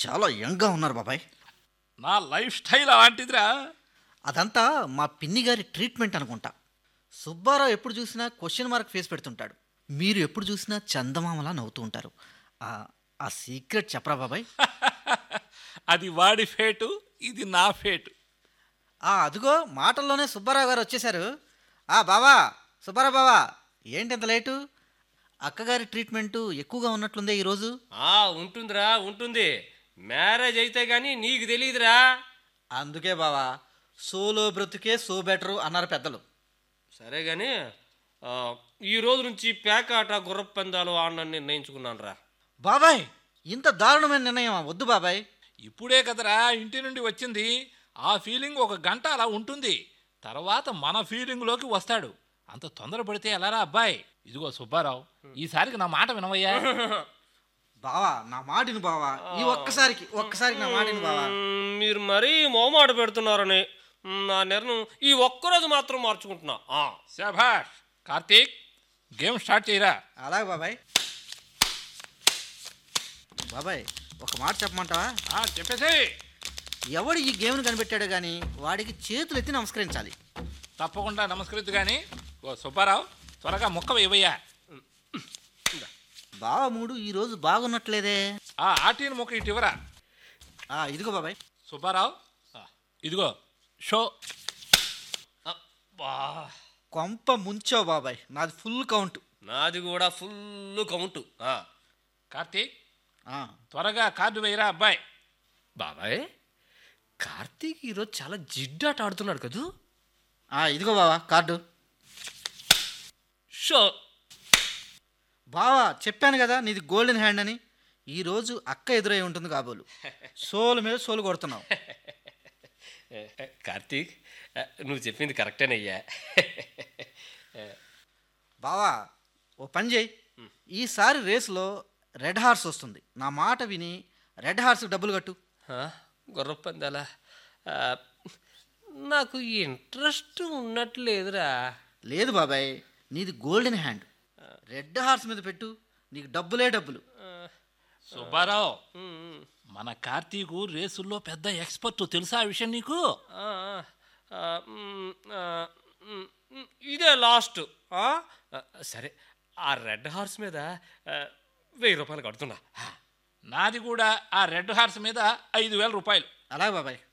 చాలా యంగ్గా ఉన్నారు బాబాయ్ నా లైఫ్ స్టైల్ అలాంటిదిరా అదంతా మా పిన్ని గారి ట్రీట్మెంట్ అనుకుంటా సుబ్బారావు ఎప్పుడు చూసినా క్వశ్చన్ మార్క్ ఫేస్ పెడుతుంటాడు మీరు ఎప్పుడు చూసినా చందమామలా నవ్వుతూ ఉంటారు ఆ- ఆ సీక్రెట్ చెప్పరా బాబాయ్ అది వాడి ఫేటు ఇది నా ఫేటు ఆ అదిగో మాటల్లోనే సుబ్బారావు గారు వచ్చేశారు ఆ బావా సుబ్బారావు బావా ఏంటి ఇంత లేటు అక్కగారి ట్రీట్మెంటు ఎక్కువగా ఉన్నట్లుందే ఈరోజు ఆ ఉంటుందిరా ఉంటుంది మ్యారేజ్ అయితే గాని నీకు తెలియదురా అందుకే బావా సోలో బ్రతుకే సో బెటరు అన్నారు పెద్దలు సరే గాని ఆ, ఈ రోజు నుంచి పేకాట గుర్రపు పందాలు ఆడనని నిర్ణయించుకున్నాను రా బాబాయ్ ఇంత దారుణమైన నిర్ణయం వద్దు బాబాయ్ ఇప్పుడే కదరా ఇంటి నుండి వచ్చింది ఆ ఫీలింగ్ ఒక గంట అలా ఉంటుంది తర్వాత మన ఫీలింగ్లోకి వస్తాడు అంత తొందరపడితే ఎలారా అబ్బాయి ఇదిగో సుబ్బారావు ఈసారికి నా మాట వినవయ్యా బావా నా మాటిని బావా ఈ ఒక్కసారికి ఒక్కసారికి నా మాటిని బావా మ్మ్, మీరు మరీ మోమాట పెడుతున్నారని మ్, నా నిర్ణయం ఈ ఒక్కరోజు మాత్రం మార్చుకుంటున్నా ఆ, శభాష్ కార్తీక్ గేమ్ స్టార్ట్ చేయరా అలాగే బాబాయ్ బాబాయ్ ఒక మాట చెప్పమంటావా ఆ, చెప్పేసి ఎవడు ఈ గేమ్ను కనిపెట్టాడో కానీ వాడికి చేతులు ఎత్తి నమస్కరించాలి తప్పకుండా నమస్కరిద్దు కానీ ఓ సుబ్బారావు త్వరగా ముక్క వేవయ్యా బావ మూడు ఈరోజు బాగున్నట్లేదే ఆ ఆటీని ముక్క ఇటు ఇవ్వరా ఆ, ఇదిగో బాబాయ్ సుబ్బారావు ఆ, ఇదిగో షో అబ్బా కొంప ముంచావు బాబాయ్ నాది ఫుల్ కౌంట్ నాది కూడా ఫుల్ కౌంటు ఆ. కార్తీక్ ఆ, త్వరగా కార్డు వేయరా అబ్బాయి బాబాయ్ కార్తీక్ ఈరోజు చాలా జిడ్డాట ఆడుతున్నాడు కదూ ఆ, ఇదిగో బావా కార్డు షో బావా చెప్పాను కదా నీది గోల్డెన్ హ్యాండ్ అని ఈరోజు అక్క ఎదురై ఉంటుంది కాబోలు సోలు మీద సోలు కొడుతున్నావు కార్తీక్ నువ్వు చెప్పింది కరెక్టేనయ్యా బావా ఓ పని చేయి ఈసారి రేసులో రెడ్ హార్స్ వస్తుంది నా మాట విని రెడ్ హార్స్ డబ్బులు కట్టు గుర్రపు పందాలా ఆ, నాకు ఇంట్రెస్ట్ ఉన్నట్లేదురా లేదు బాబాయ్ నీది గోల్డెన్ హ్యాండ్ రెడ్ హార్స్ మీద పెట్టు నీకు డబ్బులే డబ్బులు సుబ్బారావు ఉమ్, మన కార్తీకు రేసుల్లో పెద్ద ఎక్స్పర్ట్ తెలుసా ఆ విషయం నీకు ఆ, ఆ, ఉమ్, ఆ, ఉమ్, ఉమ్, ఇదే లాస్ట్ ఆ? ఆ, సరే ఆ రెడ్ హార్స్ మీద ఆ, వెయ్యి రూపాయలు కడుతున్నా నాది కూడా ఆ రెడ్ హార్స్ మీద ఐదు వేల రూపాయలు అలాగే బాబాయ్